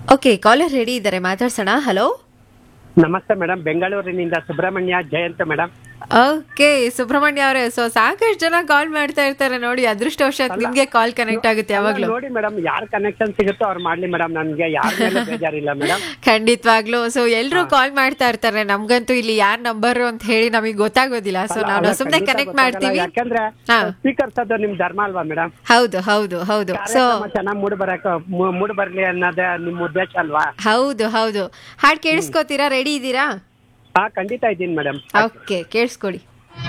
Okay caller ready ಇದ್ದಾರೆ ಮಾತಾಡ್ಸೋಣ hello ನಮಸ್ತೆ ಮೇಡಮ್ ಬೆಂಗಳೂರಿನಿಂದ ಸುಬ್ರಹ್ಮಣ್ಯ ಜಯಂತ್ ಮೇಡಮ್ ಓಕೆ ಸುಬ್ರಹ್ಮಣ್ಯ ಅವರೇ ಸೊ ಸಾಕಷ್ಟು ಜನ ಕಾಲ್ ಮಾಡ್ತಾ ಇರ್ತಾರೆ ನೋಡಿ ಅದೃಷ್ಟವಶಾತ್ ನಿಮ್ಗೆ ಕಾಲ್ ಕನೆಕ್ಟ್ ಆಗುತ್ತೆ ಯಾವಾಗ್ಲೂ ನೋಡಿ ಮೇಡಮ್ ಯಾರ್ ಕನೆಕ್ಷನ್ ಸಿಗುತ್ತೋ ಅವ್ರು ಮಾಡ್ಲಿ ಮೇಡಮ್ ನನ್ಗೆ ಯಾರ ಮೇಲೆ ಬೇಜಾರಿಲ್ಲ ಮೇಡಮ್ ಖಂಡಿತವಾಗ್ಲೂ ಸೊ ಎಲ್ರು ಕಾಲ್ ಮಾಡ್ತಾ ಇರ್ತಾರೆ ನಮ್ಗಂತೂ ಇಲ್ಲಿ ಯಾರ್ ನಂಬರ್ ಅಂತ ಹೇಳಿ ನಮಗೆ ಗೊತ್ತಾಗೋದಿಲ್ಲ ಸೊ ನಾನು ಸುಮ್ನೆ ಕನೆಕ್ಟ್ ಮಾಡ್ತೀವಿ ಯಾಕಂದ್ರೆ ಹಾ. ಸ್ಪೀಕರ್ಸ್ ಅದು ನಿಮ್ ಧರ್ಮ ಅಲ್ವಾ ಮೇಡಮ್ ಹೌದು ಹೌದು ಹೌದು ಸೊ ಚೆನ್ನಾಗಿ ಮೂಡ್ ಬರಕ ಮೂಡ್ ಬರ್ಲಿ ಅನ್ನೋದೇ ನಿಮ್ ಉದ್ದೇಶ ಅಲ್ವಾ ಹೌದು ಹೌದು ಹಾಡ್ ಕೇಳಿಸ್ಕೋತೀರಾ ರೆಡಿ ಇದ್ದೀರಾ ಹಾ ಖಂಡಿತ ಇದ್ದೀನಿ ಮೇಡಮ್ ಓಕೆ ಕೇಳಿಸ್ಕೊಡಿ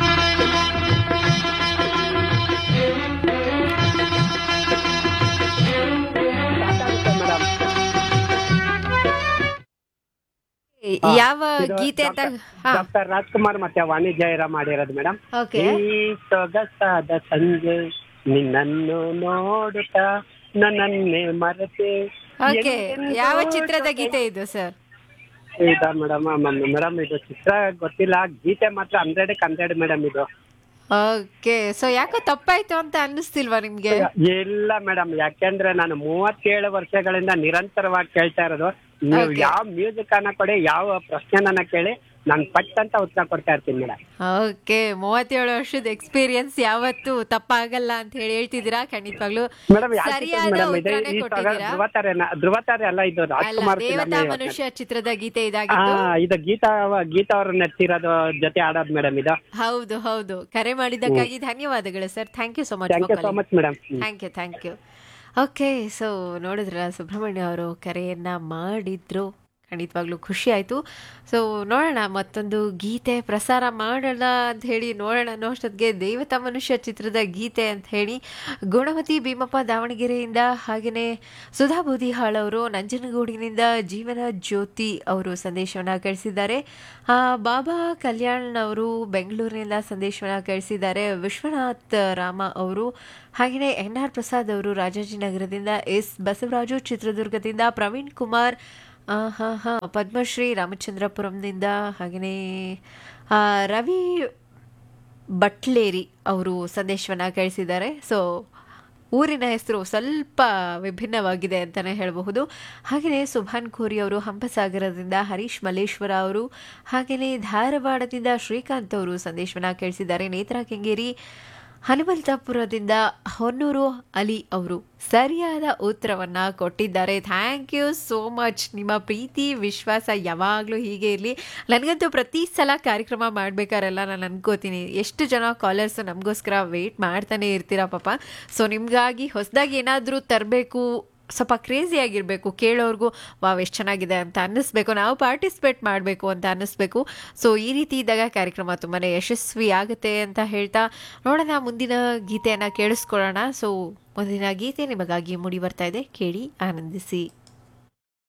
ಮೇಡಮ್ ಯಾವ ಗೀತೆ ಅಂತ ಹಾ ಡಾಕ್ಟರ್ ರಾಜ್ಕುಮಾರ್ ಮತ್ತೆ ವಾಣಿ ಜಯರ ಮಾಡಿರೋದು ಮೇಡಮ್ ಓಕೆ ಈ ಸೊಗಸಾದ ಸಂಜೆ ನಿನ್ನನ್ನು ನೋಡುತ್ತಾ ನನ್ನನ್ನೇ ಮರೆತೆ ಓಕೆ ಯಾವ ಚಿತ್ರದ ಗೀತೆ ಇದು ಸರ್ ಇದಾ ಮೇಡಮ್ ಮೇಡಮ್ ಇದು ಚಿತ್ರ ಗೊತ್ತಿಲ್ಲ ಗೀತೆ ಮಾತ್ರ ಹಂಡ್ರೆಡ್ ಹಂಡ್ರೆಡ್ ಮೇಡಮ್ ಇದು ಓಕೆ ಸೊ ಯಾಕೋ ತಪ್ಪಾಯ್ತು ಅಂತ ಅನ್ನಿಸ್ತಿಲ್ವಾ ನಿಮ್ಗೆ ಇಲ್ಲ ಮೇಡಮ್ ಯಾಕೆಂದ್ರೆ ನಾನು ಮೂವತ್ತೇಳು ವರ್ಷಗಳಿಂದ ನಿರಂತರವಾಗಿ ಕೇಳ್ತಾ ಇರೋದು ನೀವು Okay. ಯಾವ ಮ್ಯೂಸಿಕ್ ಅನ್ನ ಕೊಡಿ ಯಾವ ಪ್ರಶ್ನೆನ ಕೇಳಿ ನಾನು ಪಟ್ ಅಂತ ಉತ್ತರ ಕೊಡ್ತಾ ಇರ್ತೀನಿ ಮೇಡಮ್ ಓಕೆ ಮೂವತ್ತೇಳು ವರ್ಷದ ಎಕ್ಸ್ಪೀರಿಯನ್ಸ್ ಯಾವತ್ತು ತಪ್ಪಾಗಲ್ಲ ಅಂತ ಹೇಳಿ ಹೇಳ್ತಿದ್ದೀರಾ ಖಂಡಿತವಾಗ್ಲೂ ಮೇಡಮ್ ಸರಿಯಾದ ಮೇಡಮ್ ಇದೆ ಉತ್ತರನೇ ಈ ಕೊಟ್ಟಿದ್ದೀರಾ ಧ್ರುವತಾರೆ ಧ್ರುವತಾರೆ ಅಲ್ಲ ಇದು ಅಲ್ಲ ರಾಜ್ಕುಮಾರ್ ದೇವತಾ film ಇವತ್ತು. ಮನುಷ್ಯ ಚಿತ್ರದ ಗೀತೆ ಆ ಇದಾಗಿತ್ತು ಇದು ಗೀತಾ ಗೀತಾ ಅವ್ರ ನೆಚ್ಚಿರೋದು ಜೊತೆ ಆಡೋದು ಮೇಡಮ್ ಇದು ಹೌದು ಹೌದು ಕರೆ ಮಾಡಿದ್ದಕ್ಕಾಗಿ ಧನ್ಯವಾದಗಳು sir thank you so much thank you so much madam thank you thank you okay so ನೋಡಿದ್ರ ಸುಬ್ರಹ್ಮಣ್ಯ ಅವರು ಕರೆಯನ್ನ ಮಾಡಿದ್ರು ಖಂಡಿತವಾಗ್ಲೂ ಖುಷಿ ಆಯಿತು ಸೊ ನೋಡೋಣ ಮತ್ತೊಂದು ಗೀತೆ ಪ್ರಸಾರ ಮಾಡೋಣ ಅಂತ ಹೇಳಿ ನೋಡೋಣ ಅನ್ನೋಷ್ಟೊತ್ತಿಗೆ ದೇವತಾ ಮನುಷ್ಯ ಚಿತ್ರದ ಗೀತೆ ಅಂತ ಹೇಳಿ ಗುಣವತಿ ಭೀಮಪ್ಪ ದಾವಣಗೆರೆಯಿಂದ ಹಾಗೆಯೇ ಸುಧಾ ಬೂದಿಹಾಳ್ ಅವರು ನಂಜನಗೂಡಿನಿಂದ ಜೀವನ ಜ್ಯೋತಿ ಅವರು ಸಂದೇಶವನ್ನು ಕಳಿಸಿದ್ದಾರೆ ಆ, ಬಾಬಾ ಕಲ್ಯಾಣ್ ಅವರು ಬೆಂಗಳೂರಿನಿಂದ ಸಂದೇಶವನ್ನು ಕಳಿಸಿದ್ದಾರೆ ವಿಶ್ವನಾಥ್ ರಾಮ ಅವರು ಹಾಗೆಯೇ ಎನ್ ಆರ್ ಪ್ರಸಾದ್ ಅವರು ರಾಜಾಜಿನಗರದಿಂದ ಎಸ್ ಬಸವರಾಜು ಚಿತ್ರದುರ್ಗದಿಂದ ಪ್ರವೀಣ್ ಕುಮಾರ್ ಆ, ಹಾ ಹಾ ಪದ್ಮಶ್ರೀ ರಾಮಚಂದ್ರಪುರಂನಿಂದ ಹಾಗೆಯೇ ಆ, ರವಿ ಬಟ್ಲೇರಿ ಅವರು ಸಂದೇಶವನ್ನು ಕಳಿಸಿದ್ದಾರೆ ಸೊ ಊರಿನ ಹೆಸರು ಸ್ವಲ್ಪ ವಿಭಿನ್ನವಾಗಿದೆ ಅಂತಲೇ ಹೇಳಬಹುದು ಹಾಗೆಯೇ ಸುಭಾನ್ ಖೋರಿ ಅವರು ಹಂಪಸಾಗರದಿಂದ ಹರೀಶ್ ಮಲ್ಲೇಶ್ವರ ಅವರು ಹಾಗೆಯೇ ಧಾರವಾಡದಿಂದ ಶ್ರೀಕಾಂತ್ ಅವರು ಸಂದೇಶವನ್ನು ಕಳಿಸಿದ್ದಾರೆ ನೇತ್ರಾ ಕೆಂಗೇರಿ ಹನುಮಂತಪುರದಿಂದ ಹೊನ್ನೂರು ಅಲಿ ಅವರು ಸರಿಯಾದ ಉತ್ತರವನ್ನು ಕೊಟ್ಟಿದ್ದಾರೆ ಥ್ಯಾಂಕ್ ಯು ಸೋ ಮಚ್ ನಿಮ್ಮ ಪ್ರೀತಿ ವಿಶ್ವಾಸ ಯಾವಾಗಲೂ ಹೀಗೆ ಇರಲಿ ನನಗಂತೂ ಪ್ರತಿ ಸಲ ಕಾರ್ಯಕ್ರಮ ಮಾಡಬೇಕಾರೆಲ್ಲ ನಾನು ಅನ್ಕೋತೀನಿ ಎಷ್ಟು ಜನ ಕಾಲರ್ಸ್ ನಮಗೋಸ್ಕರ ವೆಯ್ಟ್ ಮಾಡ್ತಾನೆ ಇರ್ತೀರಾ ಪಾಪ ಸೊ ನಿಮಗಾಗಿ ಹೊಸದಾಗಿ ಏನಾದರೂ ತರಬೇಕು ಸ್ವಲ್ಪ ಕ್ರೇಜಿ ಆಗಿರಬೇಕು ಕೇಳೋರ್ಗೂ ವಾವ್ ಎಷ್ಟು ಚೆನ್ನಾಗಿದೆ ಅಂತ ಅನ್ನಿಸ್ಬೇಕು ನಾವು ಪಾರ್ಟಿಸಿಪೇಟ್ ಮಾಡಬೇಕು ಅಂತ ಅನ್ನಿಸ್ಬೇಕು ಸೊ ಈ ರೀತಿ ಇದ್ದಾಗ ಕಾರ್ಯಕ್ರಮ ತುಂಬಾ ಯಶಸ್ವಿ ಆಗುತ್ತೆ ಅಂತ ಹೇಳ್ತಾ ನೋಡೋಣ ಮುಂದಿನ ಗೀತೆಯನ್ನು ಕೇಳಿಸ್ಕೊಳ್ಳೋಣ ಸೊ ಮುಂದಿನ ಗೀತೆ ನಿಮಗಾಗಿ ಮೂಡಿ ಬರ್ತಾ ಇದೆ ಕೇಳಿ ಆನಂದಿಸಿ